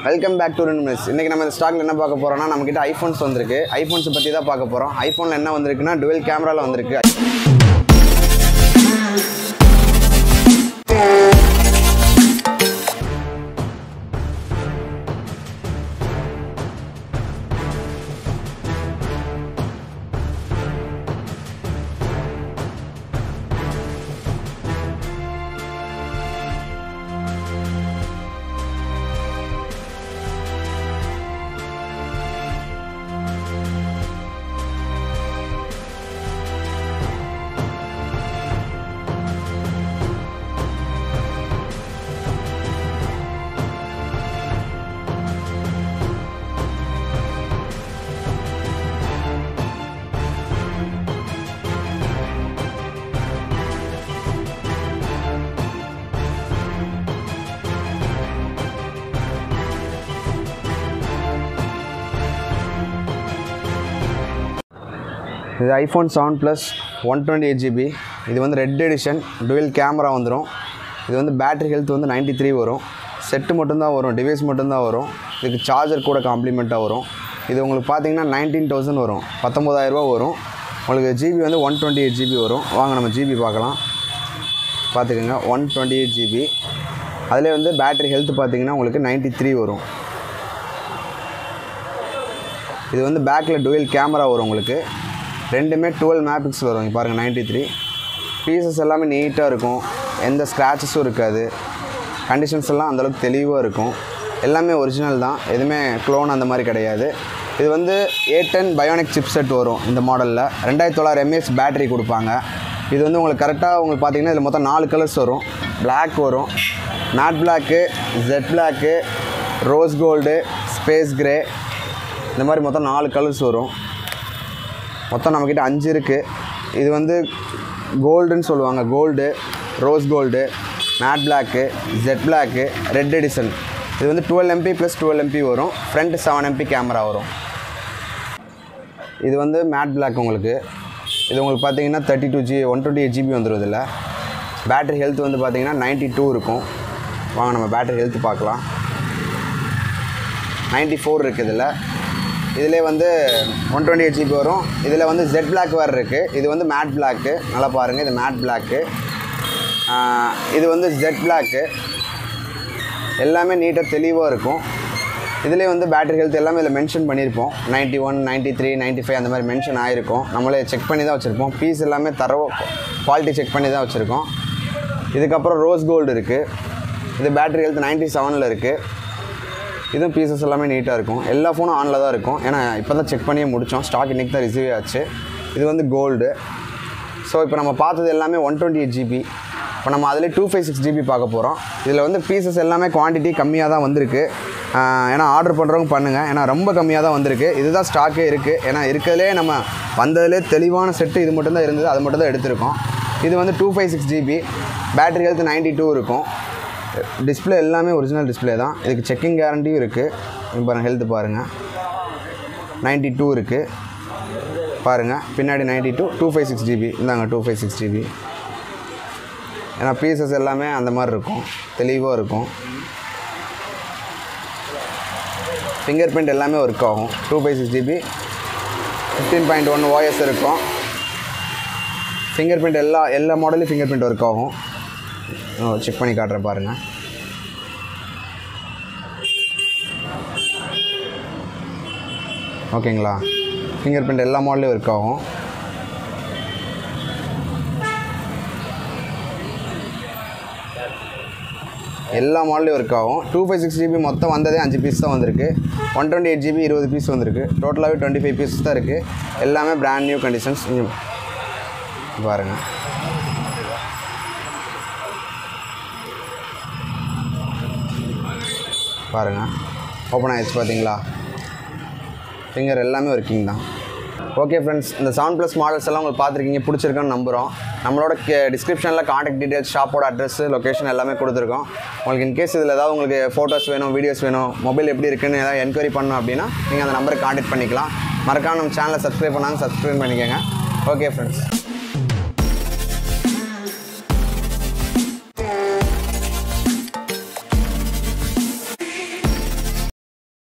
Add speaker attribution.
Speaker 1: welcome back to miss இன்றைக்கி நம்ம இந்த ஸ்டாக்ல என்ன பார்க்க போகிறோம்னா நம்மக்கிட்ட ஐஃபோன்ஸ் வந்திருக்கு ஐஃபோன்ஸ் பற்றி தான் பார்க்க போகிறோம் ஐஃபோனில் என்ன வந்திருக்குன்னா டுவெல் கேமராவில் வந்திருக்கு இது iPhone seven plus one twenty eight GB இது வந்து ரெட் எடிஷன் டுவெல் கேமரா வந்துடும் இது வந்து பேட்டரி ஹெல்த் வந்து 93 த்ரீ வரும் செட்டு மட்டும்தான் வரும் டிவைஸ் மட்டும்தான் வரும் இதுக்கு சார்ஜர் கூட காம்ப்ளிமெண்ட்டாக வரும் இது உங்களுக்கு பார்த்தீங்கன்னா நைன்டீன் தௌசண்ட் வரும் 19000 ரூபா வரும் உங்களுக்கு ஜிபி வந்து ஒன் டுவெண்ட்டி எயிட் ஜிபி வரும் வாங்க நம்ம ஜிபி பார்க்கலாம் பார்த்துக்கோங்க ஒன் டுவெண்ட்டி எயிட் ஜிபி அதிலே வந்து பேட்டரி ஹெல்த் பார்த்தீங்கன்னா உங்களுக்கு 93 த்ரீ வரும் இது வந்து பேக்கில் டுவெல் கேமரா வரும் உங்களுக்கு ரெண்டுமே டுவெல் மேபிக்ஸ் வரும் இங்க பாருங்கள் 93 த்ரீ பீசஸ் எல்லாமே நீட்டாக இருக்கும் எந்த ஸ்க்ராச்சஸும் இருக்காது கண்டிஷன்ஸ் எல்லாம் அந்தளவுக்கு தெளிவாக இருக்கும் எல்லாமே ஒரிஜினல் தான் எதுவுமே க்ளோன் அந்த மாதிரி கிடையாது இது வந்து A ten bionic chip set வரும் இந்த மாடலில் ரெண்டாயிரத்தி தொள்ளாயிரம் எம்ஏஎஸ் பேட்டரி கொடுப்பாங்க இது வந்து உங்களுக்கு கரெக்டாக உங்களுக்கு பார்த்தீங்கன்னா இதில் மொத்தம் நாலு கலர்ஸ் வரும் Black வரும் matte black jet black rose gold space grey இந்த மாதிரி மொத்தம் நாலு கலர்ஸ் வரும் மொத்தம் நம்மக்கிட்ட அஞ்சு இருக்குது இது வந்து கோல்டுன்னு சொல்லுவாங்க gold rose gold matte black jet black red edition இது வந்து twelve MP plus twelve MP வரும் ஃப்ரண்ட் செவன் எம்பி கேமரா வரும் இது வந்து மேட் பிளாக் உங்களுக்கு இது உங்களுக்கு பார்த்தீங்கன்னா thirty two G one twenty eight GB வந்துடும் இதில் பேட்டரி ஹெல்த் வந்து பார்த்தீங்கன்னா 92 டூ இருக்கும் வாங்க நம்ம பேட்டரி ஹெல்த் பார்க்கலாம் 94 ஃபோர் இருக்குது இதில் இதிலே வந்து ஒன் டுவெண்ட்டி எயிட் ஜிபி வரும் இதில் வந்து ஜெட் பிளாக் வேறு இருக்குது இது வந்து மேட் பிளாக்கு நல்லா பாருங்கள் இது மேட் பிளாக்கு இது வந்து ஜெட் பிளாக்கு எல்லாமே நீட்டாக தெளிவாக இருக்கும் இதுலேயே வந்து பேட்டரி ஹெல்த் எல்லாமே இதில் மென்ஷன் பண்ணியிருப்போம் 91 one ninety three ninety five அந்த மாதிரி மென்ஷன் ஆகிருக்கும் நம்மளே செக் பண்ணி தான் வச்சுருப்போம் பீஸ் எல்லாமே தரவோ குவாலிட்டி செக் பண்ணி தான் வச்சுருக்கோம் இதுக்கப்புறம் ரோஸ் கோல்டு இருக்குது இது பேட்டரி ஹெல்த் 97 செவனில் இருக்குது இதுவும் பீசஸ் எல்லாமே நீட்டாக இருக்கும் எல்லா ஃபோனும் ஆனில் தான் இருக்கும் ஏன்னா இப்போ தான் செக் பண்ணியே முடித்தோம் ஸ்டாக் இன்றைக்கி தான் ரிசீவ் ஆச்சு இது வந்து கோல்டு ஸோ இப்போ நம்ம பார்த்தது எல்லாமே ஒன் டுவெண்ட்டி எயிட் ஜிபி இப்போ நம்ம அதில் டூ ஃபைவ் சிக்ஸ் ஜிபி பார்க்க போகிறோம் இதில் வந்து பீசஸ் எல்லாமே குவான்டிட்டி கம்மியாக தான் வந்திருக்கு ஆஹ் ஏன்னா ஆர்டர் பண்ணுறவங்க பண்ணுங்கள் ஏன்னா ரொம்ப கம்மியாக தான் வந்திருக்கு இதுதான் ஸ்டாக்கே இருக்குது ஏன்னா இருக்கிறதுலே நம்ம வந்ததுலே தெளிவான செட்டு இது மட்டும் தான் இருந்தது அது மட்டும் தான் எடுத்திருக்கோம் இது வந்து two five six GB battery health 92 two இருக்கும் டிஸ்ப்ளே எல்லாமே ஒரிஜினல் டிஸ்ப்ளே தான் இதுக்கு செக்கிங் கேரண்டியும் இருக்குது பாருங்கள் ஹெல்த் பாருங்கள் 92 டூ இருக்குது பாருங்கள் பின்னாடி 92 two two five six GB இந்தாங்க டூ ஃபைவ் சிக்ஸ் ஜிபி ஏன்னா பீசஸ் எல்லாமே அந்த மாதிரி இருக்கும் தெளிவாக இருக்கும் ஃபிங்கர் பிரிண்ட் எல்லாமே ஒர்க் ஆகும் two five six GB fifteen point one OS இருக்கும் ஃபிங்கர் பிரிண்ட் எல்லா எல்லா மாடலையும் ஃபிங்கர் பிரிண்ட் ஒர்க் ஆகும் செக் பண்ணி காட்டுறேன் பாருங்கள் ஓகேங்களா ஃபிங்கர் பிரிண்ட் எல்லா மாடலையும் ஒர்க் ஆகும் எல்லா மாடலையும் ஒர்க் ஆகும் டூ ஃபைவ் சிக்ஸ் ஜிபி மொத்தம் வந்ததே அஞ்சு பீஸ் தான் வந்திருக்கு ஒன் டுவெண்ட்டி எயிட் ஜிபி இருபது பீஸ் வந்திருக்கு டோட்டலாகவே டுவெண்ட்டி ஃபைவ் பீஸ் தான் இருக்குது எல்லாமே பிராண்ட் நியூ கண்டிஷன்ஸ் பாருங்கள் பாருங்கள் ஓப்பன் ஆயிடுச்சு பார்த்தீங்களா ஃபிங்கர் எல்லாமே ஒர்க்கிங் தான் ஓகே ஃப்ரெண்ட்ஸ் இந்த செவன் ப்ளஸ் மாடல்ஸ் எல்லாம் உங்களுக்கு பார்த்துருக்கீங்க பிடிச்சிருக்குன்னு நம்புகிறோம் நம்மளோட டிஸ்கிரிப்ஷனில் காண்டாக்ட் டீடைல்ஸ் ஷாப்போட அட்ரஸ் லொக்கேஷன் எல்லாமே கொடுத்துருக்கோம் உங்களுக்கு இன்கேஸ் இதில் ஏதாவது உங்களுக்கு ஃபோட்டோஸ் வேணும் வீடியோஸ் வேணும் மொபைல் எப்படி இருக்குன்னு ஏதாவது என்கொயரி பண்ணணும் அப்படின்னா நீங்கள் அந்த நம்பருக்கு காண்டாக்ட் பண்ணிக்கலாம் மறக்காம நம்ம சேனலை சப்ஸ்கிரைப் பண்ணாங்க சப்ஸ்கிரைப் பண்ணிக்கோங்க ஓகே ஃப்ரெண்ட்ஸ்